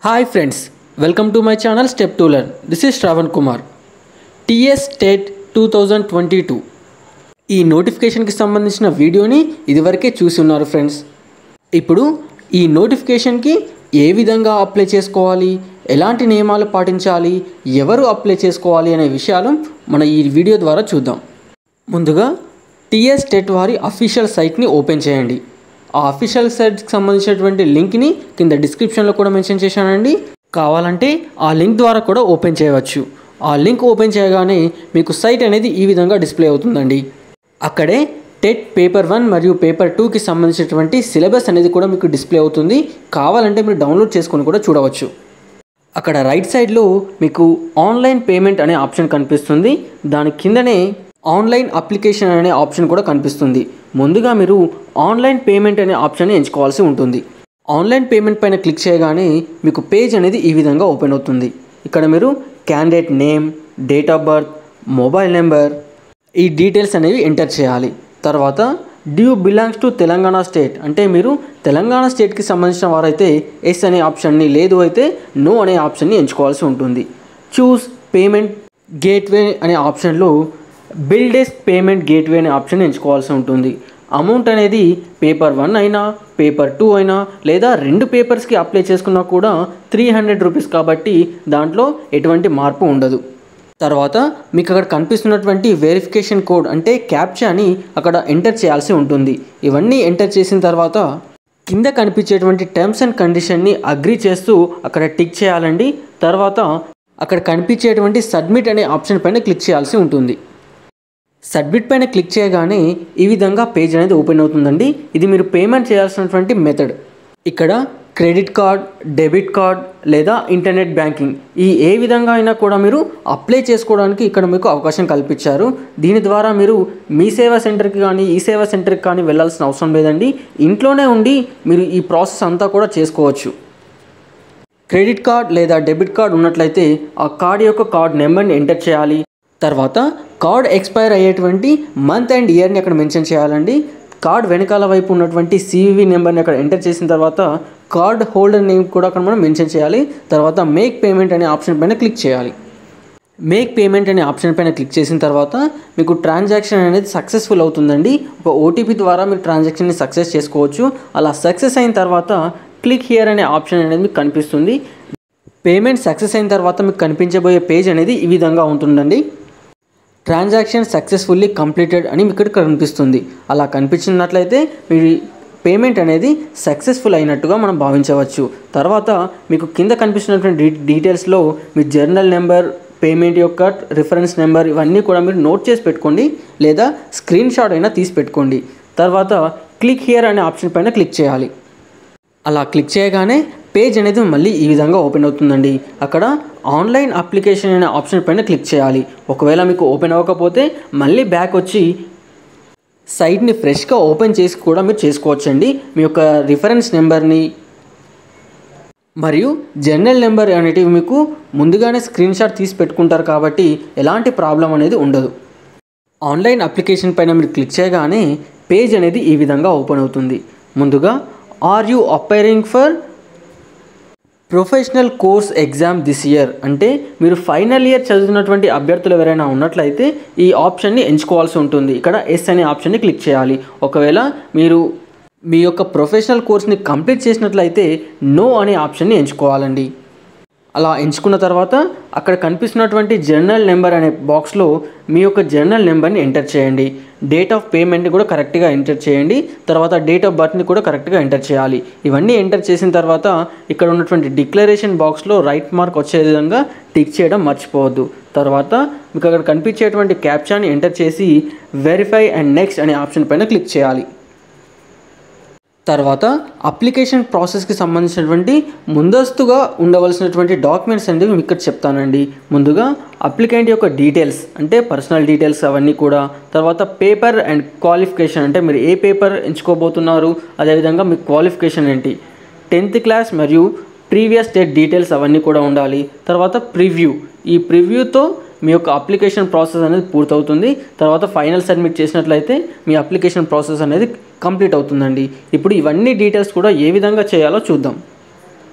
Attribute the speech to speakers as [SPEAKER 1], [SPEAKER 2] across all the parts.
[SPEAKER 1] hi friends welcome to my channel step to learn this is Shravan Kumar TS state two thousand twenty two ఈ నోటిఫికేషన్కి సంబంధించిన వీడియోని ఇదివరకే చూసి ఉన్నారు ఫ్రెండ్స్ ఇప్పుడు ఈ నోటిఫికేషన్కి ఏ విధంగా అప్లై చేసుకోవాలి ఎలాంటి నియమాలు పాటించాలి ఎవరు అప్లై చేసుకోవాలి అనే విషయాలు మన ఈ వీడియో ద్వారా చూద్దాం ముందుగా టీఎస్ స్టేట్ వారి అఫీషియల్ సైట్ని ఓపెన్ చేయండి ఆ అఫీషియల్ సైట్కి సంబంధించినటువంటి లింక్ని కింద డిస్క్రిప్షన్లో కూడా మెన్షన్ చేశానండి కావాలంటే ఆ లింక్ ద్వారా కూడా ఓపెన్ చేయవచ్చు ఆ లింక్ ఓపెన్ చేయగానే మీకు సైట్ అనేది ఈ విధంగా డిస్ప్లే అవుతుందండి అక్కడే టెట్ పేపర్ వన్ మరియు పేపర్ టూకి సంబంధించినటువంటి సిలబస్ అనేది కూడా మీకు డిస్ప్లే అవుతుంది కావాలంటే మీరు డౌన్లోడ్ చేసుకొని కూడా చూడవచ్చు అక్కడ రైట్ సైడ్లో మీకు ఆన్లైన్ పేమెంట్ అనే ఆప్షన్ కనిపిస్తుంది దాని కిందనే ఆన్లైన్ అప్లికేషన్ అనే ఆప్షన్ కూడా కనిపిస్తుంది ముందుగా మీరు ఆన్లైన్ పేమెంట్ అనే ఆప్షన్ని ఎంచుకోవాల్సి ఉంటుంది ఆన్లైన్ పేమెంట్ పైన క్లిక్ చేయగానే మీకు పేజ్ అనేది ఈ విధంగా ఓపెన్ అవుతుంది ఇక్కడ మీరు candidate name date of birth mobile number ఈ డీటెయిల్స్ అనేవి ఎంటర్ చేయాలి తర్వాత do belongs to Telangana state అంటే మీరు తెలంగాణ స్టేట్కి సంబంధించిన వారైతే ఎస్ అనే ఆప్షన్ని లేదు అయితే నో అనే ఆప్షన్ని ఎంచుకోవాల్సి ఉంటుంది చూస్ పేమెంట్ గేట్వే అనే ఆప్షన్లో బిల్డెస్ట్ పేమెంట్ గేట్వే అనే ఆప్షన్ ఎంచుకోవాల్సి ఉంటుంది అమౌంట్ అనేది పేపర్ వన్ అయినా పేపర్ టూ అయినా లేదా రెండు పేపర్స్కి అప్లై చేసుకున్నా కూడా త్రీ హండ్రెడ్ రూపీస్ కాబట్టి దాంట్లో ఎటువంటి మార్పు ఉండదు తర్వాత మీకు అక్కడ కనిపిస్తున్నటువంటి వెరిఫికేషన్ కోడ్ అంటే క్యాప్చాని అక్కడ ఎంటర్ చేయాల్సి ఉంటుంది ఇవన్నీ ఎంటర్ చేసిన తర్వాత కింద కనిపించేటువంటి టర్మ్స్ అండ్ కండిషన్ని అగ్రి చేస్తూ అక్కడ టిక్ చేయాలండి తర్వాత అక్కడ కనిపించేటువంటి సబ్మిట్ అనే ఆప్షన్ పైన క్లిక్ చేయాల్సి ఉంటుంది సబ్మిట్ పైన క్లిక్ చేయగానే ఈ విధంగా పేజ్ అనేది ఓపెన్ అవుతుందండి ఇది మీరు పేమెంట్ చేయాల్సినటువంటి మెథడ్ ఇక్కడ క్రెడిట్ కార్డ్ డెబిట్ కార్డ్ లేదా ఇంటర్నెట్ బ్యాంకింగ్ ఈ ఏ విధంగా అయినా కూడా మీరు అప్లై చేసుకోవడానికి ఇక్కడ మీకు అవకాశం కల్పించారు దీని ద్వారా మీరు మీ సేవా సెంటర్కి కానీ ఈ సేవా సెంటర్కి కానీ వెళ్ళాల్సిన అవసరం లేదండి ఇంట్లోనే ఉండి మీరు ఈ ప్రాసెస్ అంతా కూడా చేసుకోవచ్చు క్రెడిట్ కార్డ్ లేదా డెబిట్ కార్డ్ ఉన్నట్లయితే ఆ కార్డ్ యొక్క కార్డ్ నెంబర్ని ఎంటర్ చేయాలి తర్వాత కార్డ్ ఎక్స్పైర్ అయ్యేటువంటి మంత్ అండ్ ఇయర్ని అక్కడ మెన్షన్ చేయాలండి కార్డ్ వెనకాల వైపు ఉన్నటువంటి సివివి నెంబర్ని అక్కడ ఎంటర్ చేసిన తర్వాత కార్డ్ హోల్డర్ నేమ్ కూడా అక్కడ మనం మెన్షన్ చేయాలి తర్వాత మేక్ పేమెంట్ అనే ఆప్షన్ పైన క్లిక్ చేయాలి మేక్ పేమెంట్ అనే ఆప్షన్ పైన క్లిక్ చేసిన తర్వాత మీకు ట్రాన్సాక్షన్ అనేది సక్సెస్ఫుల్ అవుతుందండి ఒక ఓటీపీ ద్వారా మీరు ట్రాన్సాక్షన్ని సక్సెస్ చేసుకోవచ్చు అలా సక్సెస్ అయిన తర్వాత క్లిక్ హియర్ అనే ఆప్షన్ అనేది మీకు కనిపిస్తుంది పేమెంట్ సక్సెస్ అయిన తర్వాత మీకు కనిపించబోయే పేజ్ అనేది ఈ విధంగా ఉంటుందండి ట్రాన్సాక్షన్ సక్సెస్ఫుల్లీ కంప్లీటెడ్ అని మీకు ఇక్కడ కనిపిస్తుంది అలా కనిపించినట్లయితే మీ పేమెంట్ అనేది సక్సెస్ఫుల్ అయినట్టుగా మనం భావించవచ్చు తర్వాత మీకు కింద కనిపిస్తున్నటువంటి డీ డీటెయిల్స్లో మీ జర్నల్ నెంబర్ పేమెంట్ యొక్క రిఫరెన్స్ నెంబర్ ఇవన్నీ కూడా మీరు నోట్ చేసి పెట్టుకోండి లేదా స్క్రీన్ షాట్ అయినా తీసి పెట్టుకోండి తర్వాత క్లిక్ హియర్ అనే ఆప్షన్ పైన క్లిక్ చేయాలి అలా క్లిక్ చేయగానే పేజ్ అనేది మళ్ళీ ఈ విధంగా ఓపెన్ అవుతుందండి అక్కడ ఆన్లైన్ అప్లికేషన్ అనే ఆప్షన్ పైన క్లిక్ చేయాలి ఒకవేళ మీకు ఓపెన్ అవ్వకపోతే మళ్ళీ బ్యాక్ వచ్చి సైట్ని ఫ్రెష్గా ఓపెన్ చేసి కూడా మీరు చేసుకోవచ్చండి మీ యొక్క రిఫరెన్స్ నెంబర్ని మరియు జర్నల్ నెంబర్ అనేటివి మీకు ముందుగానే స్క్రీన్ షాట్ తీసి పెట్టుకుంటారు కాబట్టి ఎలాంటి ప్రాబ్లం అనేది ఉండదు ఆన్లైన్ అప్లికేషన్ పైన మీరు క్లిక్ చేయగానే పేజ్ అనేది ఈ విధంగా ఓపెన్ అవుతుంది ముందుగా are you aspiring for professional course exam this year అంటే మీరు ఫైనల్ ఇయర్ చదువుతున్నటువంటి అభ్యర్థులు ఎవరైనా ఉన్నట్లయితే ఈ ఆప్షన్ని ఎంచుకోవాల్సి ఉంటుంది ఇక్కడ ఎస్ అనే ఆప్షన్ని క్లిక్ చేయాలి ఒకవేళ మీరు మీ యొక్క ప్రొఫెషనల్ కోర్స్ని కంప్లీట్ చేసినట్లయితే నో అనే ఆప్షన్ని ఎంచుకోవాలండి అలా ఎంచుకున్న తర్వాత అక్కడ కనిపిస్తున్నటువంటి జర్నల్ నెంబర్ అనే బాక్స్లో మీ యొక్క జర్నల్ నెంబర్ని ఎంటర్ చేయండి డేట్ ఆఫ్ పేమెంట్ని కూడా కరెక్ట్గా ఎంటర్ చేయండి తర్వాత డేట్ ఆఫ్ బర్త్ని కూడా కరెక్ట్గా ఎంటర్ చేయాలి ఇవన్నీ ఎంటర్ చేసిన తర్వాత ఇక్కడ ఉన్నటువంటి డిక్లరేషన్ బాక్స్లో రైట్ మార్క్ వచ్చే విధంగా టిక్ చేయడం మర్చిపోవద్దు తర్వాత మీకు అక్కడ కనిపించేటువంటి క్యాప్చాని ఎంటర్ చేసి వెరిఫై అండ్ నెక్స్ట్ అనే ఆప్షన్ పైన క్లిక్ చేయాలి తర్వాత అప్లికేషన్ ప్రాసెస్కి సంబంధించినటువంటి ముందస్తుగా ఉండవలసినటువంటి డాక్యుమెంట్స్ అనేవి మీకు ఇక్కడ చెప్తానండి ముందుగా అప్లికెంట్ యొక్క డీటెయిల్స్ అంటే పర్సనల్ డీటెయిల్స్ అవన్నీ కూడా తర్వాత పేపర్ అండ్ క్వాలిఫికేషన్ అంటే మీరు ఏ పేపర్ ఎంచుకోబోతున్నారు అదేవిధంగా మీ క్వాలిఫికేషన్ ఏంటి టెన్త్ క్లాస్ మరియు ప్రీవియస్ డేట్ డీటెయిల్స్ అవన్నీ కూడా ఉండాలి తర్వాత ప్రివ్యూ ఈ ప్రివ్యూతో మీ యొక్క అప్లికేషన్ ప్రాసెస్ అనేది పూర్తవుతుంది తర్వాత ఫైనల్ సబ్మిట్ చేసినట్లయితే మీ అప్లికేషన్ ప్రాసెస్ అనేది కంప్లీట్ అవుతుందండి ఇప్పుడు ఇవన్నీ డీటెయిల్స్ కూడా ఏ విధంగా చేయాలో చూద్దాం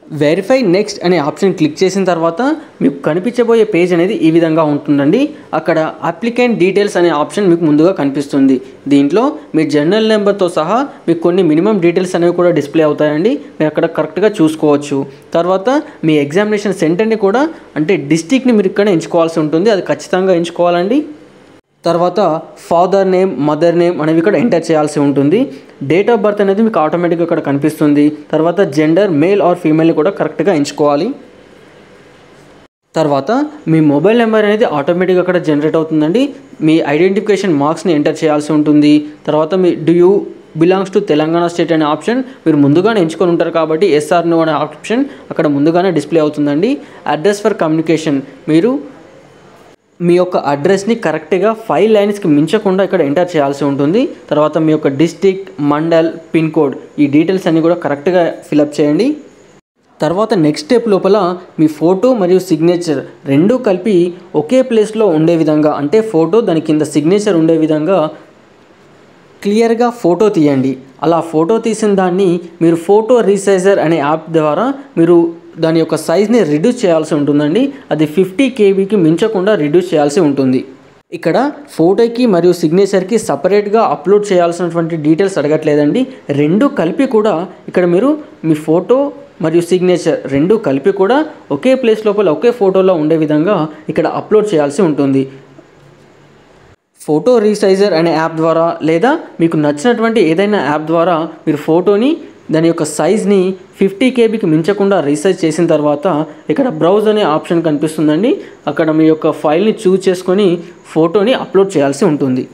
[SPEAKER 1] వెరిఫై నెక్స్ట్ అనే ఆప్షన్ క్లిక్ చేసిన తర్వాత మీకు కనిపించబోయే పేజ్ అనేది ఈ విధంగా ఉంటుందండి అక్కడ అప్లికెంట్ డీటెయిల్స్ అనే ఆప్షన్ మీకు ముందుగా కనిపిస్తుంది దీంట్లో మీ జర్నల్ నెంబర్తో సహా మీకు కొన్ని మినిమం డీటెయిల్స్ అనేవి కూడా డిస్ప్లే అవుతాయండి మీరు అక్కడ కరెక్ట్గా చూసుకోవచ్చు తర్వాత మీ ఎగ్జామినేషన్ సెంటర్ని కూడా అంటే డిస్టిక్ని మీరు ఇక్కడ ఎంచుకోవాల్సి ఉంటుంది అది ఖచ్చితంగా ఎంచుకోవాలండి తర్వాత ఫాదర్ నేమ్ మదర్ నేమ్ అనేవి ఇక్కడ ఎంటర్ చేయాల్సి ఉంటుంది డేట్ ఆఫ్ బర్త్ అనేది మీకు ఆటోమేటిక్గా ఇక్కడ కనిపిస్తుంది తర్వాత జెండర్ మేల్ ఆర్ ఫీమేల్ని కూడా కరెక్ట్గా ఎంచుకోవాలి తర్వాత మీ మొబైల్ నెంబర్ అనేది ఆటోమేటిక్గా అక్కడ జనరేట్ అవుతుందండి మీ ఐడెంటిఫికేషన్ మార్క్స్ని ఎంటర్ చేయాల్సి ఉంటుంది తర్వాత మీ do you belongs to Telangana state అనే ఆప్షన్ మీరు ముందుగానే ఎంచుకొని ఉంటారు కాబట్టి ఎస్ఆర్ నో అనే ఆప్షన్ అక్కడ ముందుగానే డిస్ప్లే అవుతుందండి అడ్రస్ ఫర్ కమ్యూనికేషన్ మీరు మీ యొక్క అడ్రస్ని కరెక్ట్గా ఫైవ్ లైన్స్కి మించకుండా ఇక్కడ ఎంటర్ చేయాల్సి ఉంటుంది తర్వాత మీ యొక్క డిస్టిక్ మండల్ పిన్ కోడ్ ఈ డీటెయిల్స్ అన్నీ కూడా కరెక్ట్గా ఫిలప్ చేయండి తర్వాత నెక్స్ట్ స్టెప్ లోపల మీ ఫోటో మరియు సిగ్నేచర్ రెండూ కలిపి ఒకే ప్లేస్లో ఉండే విధంగా అంటే ఫోటో దాని కింద సిగ్నేచర్ ఉండే విధంగా క్లియర్గా ఫోటో తీయండి అలా ఫోటో తీసిన దాన్ని మీరు ఫోటో రీసైజర్ అనే యాప్ ద్వారా మీరు దాని యొక్క సైజ్ని రిడ్యూస్ చేయాల్సి ఉంటుందండి అది ఫిఫ్టీ కేబీకి మించకుండా రిడ్యూస్ చేయాల్సి ఉంటుంది ఇక్కడ ఫోటోకి మరియు సిగ్నేచర్కి సపరేట్గా అప్లోడ్ చేయాల్సినటువంటి డీటెయిల్స్ అడగట్లేదండి రెండు కలిపి కూడా ఇక్కడ మీరు మీ ఫోటో మరియు సిగ్నేచర్ రెండు కలిపి కూడా ఒకే ప్లేస్ లోపల ఒకే ఫోటోలో ఉండే విధంగా ఇక్కడ అప్లోడ్ చేయాల్సి ఉంటుంది ఫోటో రీసైజర్ అనే యాప్ ద్వారా లేదా మీకు నచ్చినటువంటి ఏదైనా యాప్ ద్వారా మీరు ఫోటోని దాని యొక్క సైజ్ని ఫిఫ్టీ కేబీకి మించకుండా రీసైజ్ చేసిన తర్వాత ఇక్కడ బ్రౌజ్ అనే ఆప్షన్ కనిపిస్తుందండి అక్కడ మీ యొక్క ఫైల్ని చూజ్ చేసుకొని ఫోటోని అప్లోడ్ చేయాల్సి ఉంటుంది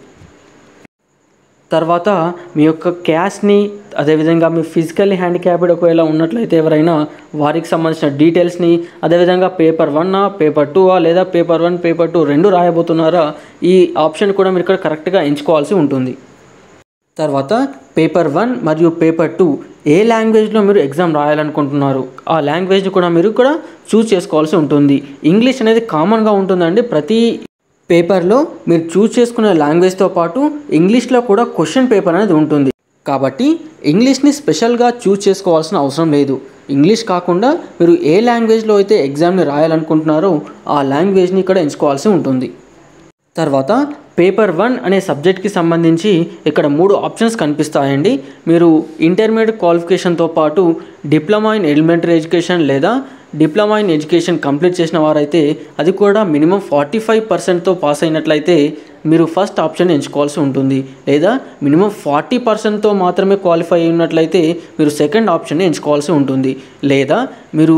[SPEAKER 1] తర్వాత మీ యొక్క క్యాష్ని అదేవిధంగా మీ ఫిజికల్లీ హ్యాండిక్యాప్డ్ ఒకవేళ ఉన్నట్లయితే ఎవరైనా వారికి సంబంధించిన డీటెయిల్స్ని అదేవిధంగా పేపర్ వన్నా పేపర్ టూ లేదా పేపర్ వన్ పేపర్ టూ రెండు రాయబోతున్నారా ఈ ఆప్షన్ కూడా మీరు ఇక్కడ కరెక్ట్గా ఎంచుకోవాల్సి ఉంటుంది తర్వాత పేపర్ వన్ మరియు పేపర్ టూ ఏ లాంగ్వేజ్లో మీరు ఎగ్జామ్ రాయాలనుకుంటున్నారు ఆ లాంగ్వేజ్ని కూడా మీరు కూడా చూస్ చేసుకోవాల్సి ఉంటుంది ఇంగ్లీష్ అనేది కామన్గా ఉంటుందండి ప్రతి పేపర్లో మీరు చూస్ చేసుకునే లాంగ్వేజ్తో పాటు ఇంగ్లీష్లో కూడా క్వశ్చన్ పేపర్ అనేది ఉంటుంది కాబట్టి ఇంగ్లీష్ని స్పెషల్గా చూస్ చేసుకోవాల్సిన అవసరం లేదు ఇంగ్లీష్ కాకుండా మీరు ఏ లాంగ్వేజ్లో అయితే ఎగ్జామ్ని రాయాలనుకుంటున్నారో ఆ లాంగ్వేజ్ని ఇక్కడ ఎంచుకోవాల్సి ఉంటుంది తర్వాత పేపర్ వన్ అనే సబ్జెక్ట్కి సంబంధించి ఇక్కడ మూడు ఆప్షన్స్ కనిపిస్తాయండి మీరు ఇంటర్మీడియట్ క్వాలిఫికేషన్తో పాటు డిప్లొమా ఇన్ ఎలిమెంటరీ ఎడ్యుకేషన్ లేదా డిప్లొమా ఇన్ ఎడ్యుకేషన్ కంప్లీట్ చేసిన వారైతే అది కూడా మినిమం ఫార్టీ ఫైవ్ పర్సెంట్తో పాస్ అయినట్లయితే మీరు ఫస్ట్ ఆప్షన్ ఎంచుకోవాల్సి ఉంటుంది లేదా మినిమం ఫార్టీ పర్సెంట్తో మాత్రమే క్వాలిఫై అయి ఉన్నట్లయితే మీరు సెకండ్ ఆప్షన్ని ఎంచుకోవాల్సి ఉంటుంది లేదా మీరు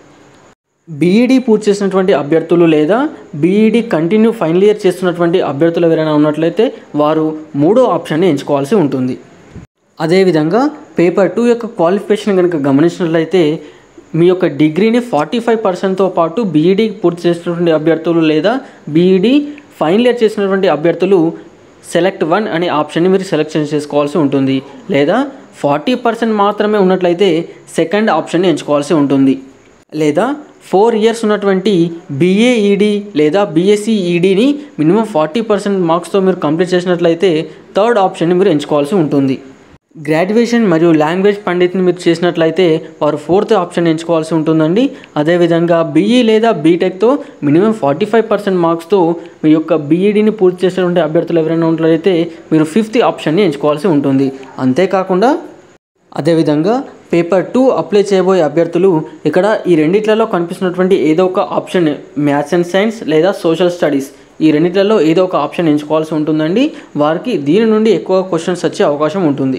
[SPEAKER 1] బీఈడీ పూర్తి చేసినటువంటి అభ్యర్థులు లేదా బీఈడీ కంటిన్యూ ఫైనల్ ఇయర్ చేస్తున్నటువంటి అభ్యర్థులు ఎవరైనా ఉన్నట్లయితే వారు మూడో ఆప్షన్ని ఎంచుకోవాల్సి ఉంటుంది అదేవిధంగా పేపర్ టూ యొక్క క్వాలిఫికేషన్ కనుక గమనించినట్లయితే మీ యొక్క డిగ్రీని ఫార్టీ ఫైవ్ పర్సెంట్తో పాటు బీఈడీ పూర్తి చేసినటువంటి అభ్యర్థులు లేదా బీఈడీ ఫైనల్ ఇయర్ చేసినటువంటి అభ్యర్థులు సెలెక్ట్ వన్ అనే ఆప్షన్ని మీరు సెలెక్షన్ చేసుకోవాల్సి ఉంటుంది లేదా ఫార్టీ పర్సెంట్ మాత్రమే ఉన్నట్లయితే సెకండ్ ఆప్షన్ని ఎంచుకోవాల్సి ఉంటుంది లేదా ఫోర్ ఇయర్స్ ఉన్నటువంటి బీఏఈడి లేదా బీఎస్సీ ఈడీని మినిమం ఫార్టీ పర్సెంట్ మార్క్స్తో మీరు కంప్లీట్ చేసినట్లయితే థర్డ్ ఆప్షన్ని మీరు ఎంచుకోవాల్సి ఉంటుంది గ్రాడ్యుయేషన్ మరియు లాంగ్వేజ్ పండిత్ని మీరు చేసినట్లయితే వారు ఫోర్త్ ఆప్షన్ ఎంచుకోవాల్సి ఉంటుందండి అదేవిధంగా బీఈ లేదా బీటెక్తో మినిమం ఫార్టీ ఫైవ్ పర్సెంట్ మార్క్స్తో మీ యొక్క బీఈడీని పూర్తి చేసినటువంటి అభ్యర్థులు ఎవరైనా ఉన్నట్లయితే మీరు ఫిఫ్త్ ఆప్షన్ని ఎంచుకోవాల్సి ఉంటుంది అంతేకాకుండా అదేవిధంగా పేపర్ టూ అప్లై చేయబోయే అభ్యర్థులు ఇక్కడ ఈ రెండిట్లలో కనిపిస్తున్నటువంటి ఏదో ఒక ఆప్షన్ మ్యాథ్స్ అండ్ సైన్స్ లేదా సోషల్ స్టడీస్ ఈ రెండిట్లలో ఏదో ఒక ఆప్షన్ ఎంచుకోవాల్సి ఉంటుందండి వారికి దీని నుండి ఎక్కువ క్వశ్చన్స్ వచ్చే అవకాశం ఉంటుంది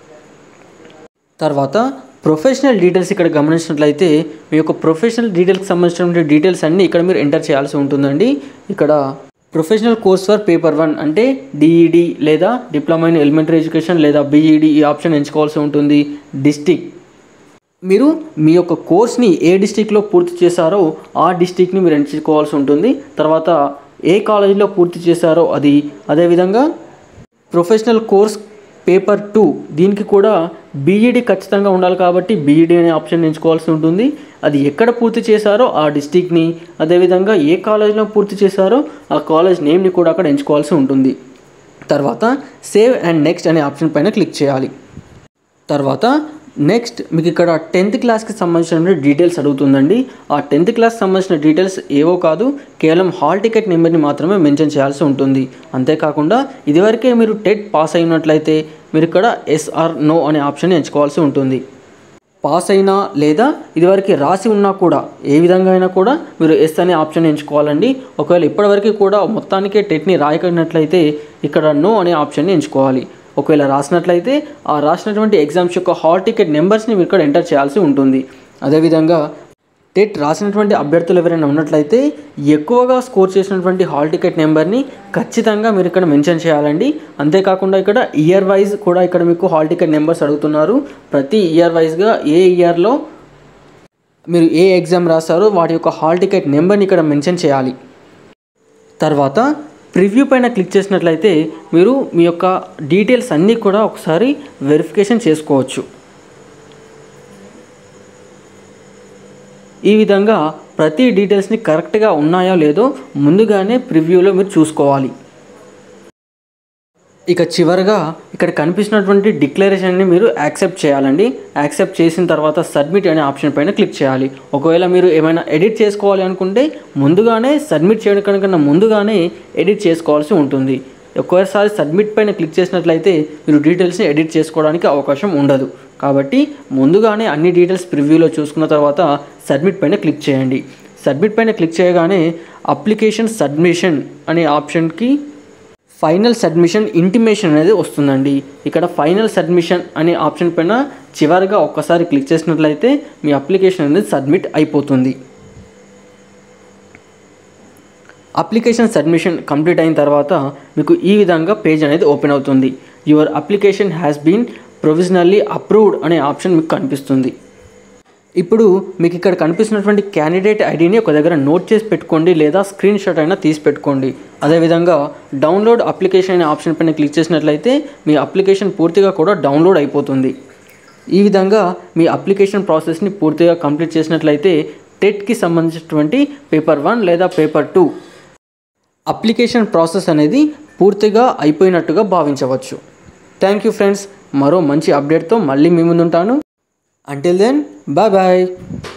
[SPEAKER 1] తర్వాత ప్రొఫెషనల్ డీటెయిల్స్ ఇక్కడ గమనించినట్లయితే మీ యొక్క ప్రొఫెషనల్ డీటెయిల్స్కి సంబంధించినటువంటి డీటెయిల్స్ అన్నీ ఇక్కడ మీరు ఎంటర్ చేయాల్సి ఉంటుందండి ఇక్కడ professional course for paper one అంటే డిఈడి లేదా డిప్లొమా ఇన్ ఎలిమెంటరీ ఎడ్యుకేషన్ లేదా బీఈడి ఈ ఆప్షన్ ఎంచుకోవాల్సి ఉంటుంది డిస్టిక్ మీరు మీ యొక్క కోర్స్ని ఏ డిస్టిక్లో పూర్తి చేశారో ఆ డిస్టిక్ని మీరు ఎంచుకోవాల్సి ఉంటుంది తర్వాత ఏ కాలేజీలో పూర్తి చేశారో అది అదేవిధంగా ప్రొఫెషనల్ కోర్స్ పేపర్ టూ దీనికి కూడా బీఈడి ఖచ్చితంగా ఉండాలి కాబట్టి బీఈడి అనే ఆప్షన్ ఎంచుకోవాల్సి ఉంటుంది అది ఎక్కడ పూర్తి చేశారో ఆ డిస్టిక్ని అదేవిధంగా ఏ కాలేజ్లో పూర్తి చేశారో ఆ కాలేజ్ నేమ్ని కూడా అక్కడ ఎంచుకోవాల్సి ఉంటుంది తర్వాత సేవ్ అండ్ నెక్స్ట్ అనే ఆప్షన్ పైన క్లిక్ చేయాలి తర్వాత నెక్స్ట్ మీకు ఇక్కడ టెన్త్ క్లాస్కి సంబంధించిన డీటెయిల్స్ అడుగుతుందండి ఆ టెన్త్ క్లాస్కి సంబంధించిన డీటెయిల్స్ ఏవో కాదు కేవలం హాల్ టికెట్ నెంబర్ని మాత్రమే మెన్షన్ చేయాల్సి ఉంటుంది అంతేకాకుండా ఇదివరకే మీరు టెట్ పాస్ అయినట్లయితే మీరు ఇక్కడ ఎస్ఆర్ నో అనే ఆప్షన్ ఎంచుకోవాల్సి ఉంటుంది పాస్ అయినా లేదా ఇదివరకు రాసి ఉన్నా కూడా ఏ విధంగా అయినా కూడా మీరు ఎస్ అనే ఆప్షన్ ఎంచుకోవాలండి ఒకవేళ ఇప్పటివరకు కూడా మొత్తానికే టెట్ని రాయకపోయినట్లయితే ఇక్కడ నో అనే ఆప్షన్ని ఎంచుకోవాలి ఒకవేళ రాసినట్లయితే ఆ రాసినటువంటి ఎగ్జామ్స్ యొక్క హాల్ టికెట్ నెంబర్స్ని మీరు ఇక్కడ ఎంటర్ చేయాల్సి ఉంటుంది అదేవిధంగా టెట్ రాసినటువంటి అభ్యర్థులు ఎవరైనా ఉన్నట్లయితే ఎక్కువగా స్కోర్ చేసినటువంటి హాల్ టికెట్ నెంబర్ని ఖచ్చితంగా మీరు ఇక్కడ మెన్షన్ చేయాలండి అంతేకాకుండా ఇక్కడ ఇయర్ వైజ్ కూడా ఇక్కడ మీకు హాల్ టికెట్ నెంబర్స్ అడుగుతున్నారు ప్రతి ఇయర్ వైజ్గా ఏ ఇయర్లో మీరు ఏ ఎగ్జామ్ రాస్తారో వాటి యొక్క హాల్ టికెట్ నెంబర్ని ఇక్కడ మెన్షన్ చేయాలి తర్వాత ప్రివ్యూ పైన క్లిక్ చేసినట్లయితే మీరు మీ యొక్క డీటెయిల్స్ అన్నీ కూడా ఒకసారి వెరిఫికేషన్ చేసుకోవచ్చు ఈ విధంగా ప్రతి డీటెయిల్స్ని కరెక్ట్గా ఉన్నాయో లేదో ముందుగానే ప్రివ్యూలో మీరు చూసుకోవాలి ఇక చివరగా ఇక్కడ కనిపిస్తున్నటువంటి డిక్లరేషన్ని మీరు యాక్సెప్ట్ చేయాలండి యాక్సెప్ట్ చేసిన తర్వాత సబ్మిట్ అనే ఆప్షన్ పైన క్లిక్ చేయాలి ఒకవేళ మీరు ఏమైనా ఎడిట్ చేసుకోవాలి అనుకుంటే ముందుగానే సబ్మిట్ చేయడం కనుక ముందుగానే ఎడిట్ చేసుకోవాల్సి ఉంటుంది ఒక్కసారి సబ్మిట్ పైన క్లిక్ చేసినట్లయితే మీరు డీటెయిల్స్ని ఎడిట్ చేసుకోవడానికి అవకాశం ఉండదు కాబట్టి ముందుగానే అన్ని డీటెయిల్స్ ప్రివ్యూలో చూసుకున్న తర్వాత సబ్మిట్ పైన క్లిక్ చేయండి సబ్మిట్ పైన క్లిక్ చేయగానే అప్లికేషన్ సబ్మిషన్ అనే ఆప్షన్కి ఫైనల్ సబ్మిషన్ ఇంటిమేషన్ అనేది వస్తుందండి ఇక్కడ ఫైనల్ సబ్మిషన్ అనే ఆప్షన్ పైన చివరిగా ఒక్కసారి క్లిక్ చేసినట్లయితే మీ అప్లికేషన్ అనేది సబ్మిట్ అయిపోతుంది అప్లికేషన్ సబ్మిషన్ కంప్లీట్ అయిన తర్వాత మీకు ఈ విధంగా పేజ్ అనేది ఓపెన్ అవుతుంది your application has been provisionally approved అనే ఆప్షన్ మీకు కనిపిస్తుంది ఇప్పుడు మీకు ఇక్కడ కనిపిస్తున్నటువంటి క్యాండిడేట్ ఐడిని ఒక దగ్గర నోట్ చేసి పెట్టుకోండి లేదా స్క్రీన్ షాట్ అయినా తీసి పెట్టుకోండి అదేవిధంగా డౌన్లోడ్ అప్లికేషన్ అనే ఆప్షన్ పైన క్లిక్ చేసినట్లయితే మీ అప్లికేషన్ పూర్తిగా కూడా డౌన్లోడ్ అయిపోతుంది ఈ విధంగా మీ అప్లికేషన్ ప్రాసెస్ని పూర్తిగా కంప్లీట్ చేసినట్లయితే టెట్కి సంబంధించినటువంటి పేపర్ వన్ లేదా పేపర్ టూ అప్లికేషన్ ప్రాసెస్ అనేది పూర్తిగా అయిపోయినట్టుగా భావించవచ్చు థ్యాంక్ యూ ఫ్రెండ్స్ మరో మంచి అప్డేట్తో మళ్ళీ మీ ముందుంటాను అంటిల్ దెన్ బాయ్ బాయ్